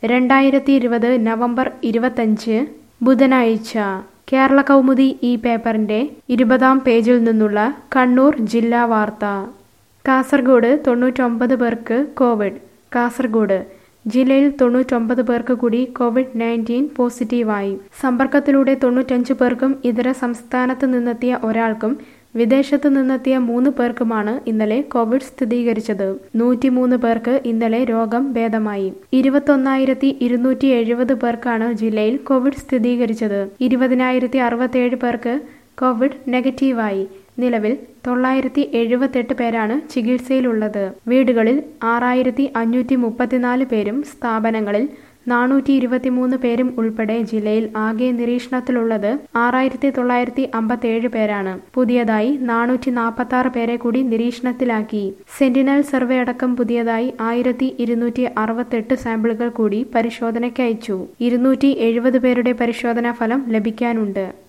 രണ്ടായിരത്തി ഇരുപത് നവംബർ ഇരുപത്തഞ്ച് ബുധനാഴ്ച കേരള കൗമുദി ഈ പേപ്പറിന്റെ ഇരുപതാം പേജിൽ നിന്നുള്ള കണ്ണൂർ ജില്ലാ വാർത്ത കാസർഗോഡ് തൊണ്ണൂറ്റൊമ്പത് പേർക്ക് കോവിഡ് കാസർഗോഡ് ജില്ലയിൽ തൊണ്ണൂറ്റൊമ്പത് പേർക്ക് കൂടി കോവിഡ് നയൻറ്റീൻ പോസിറ്റീവായി സമ്പർക്കത്തിലൂടെ തൊണ്ണൂറ്റഞ്ച് പേർക്കും ഇതര സംസ്ഥാനത്ത് നിന്നെത്തിയ ഒരാൾക്കും വിദേശത്ത് നിന്നെത്തിയ മൂന്ന് പേർക്കുമാണ് ഇന്നലെ കോവിഡ് സ്ഥിരീകരിച്ചത് നൂറ്റിമൂന്ന് പേർക്ക് ഇന്നലെ രോഗം ഭേദമായി ഇരുപത്തൊന്നായിരത്തി ഇരുന്നൂറ്റി എഴുപത് പേർക്കാണ് ജില്ലയിൽ കോവിഡ് സ്ഥിരീകരിച്ചത് ഇരുപതിനായിരത്തി അറുപത്തേഴ് പേർക്ക് കോവിഡ് നെഗറ്റീവായി നിലവിൽ തൊള്ളായിരത്തി എഴുപത്തെട്ട് പേരാണ് ചികിത്സയിലുള്ളത് വീടുകളിൽ ആറായിരത്തി അഞ്ഞൂറ്റി മുപ്പത്തിനാല് പേരും സ്ഥാപനങ്ങളിൽ നാനൂറ്റി ഇരുപത്തിമൂന്ന് പേരും ഉൾപ്പെടെ ജില്ലയിൽ ആകെ നിരീക്ഷണത്തിലുള്ളത് ആറായിരത്തി തൊള്ളായിരത്തി അമ്പത്തേഴ് പേരാണ് പുതിയതായി നാനൂറ്റി നാൽപ്പത്തി ആറ് പേരെ കൂടി നിരീക്ഷണത്തിലാക്കി സെന്റിനൽ സർവേ അടക്കം പുതിയതായി ആയിരത്തി ഇരുന്നൂറ്റി അറുപത്തെട്ട് സാമ്പിളുകൾ കൂടി പരിശോധനയ്ക്ക് അയച്ചു ഇരുന്നൂറ്റി എഴുപത് പേരുടെ പരിശോധനാ ഫലം ലഭിക്കാനുണ്ട്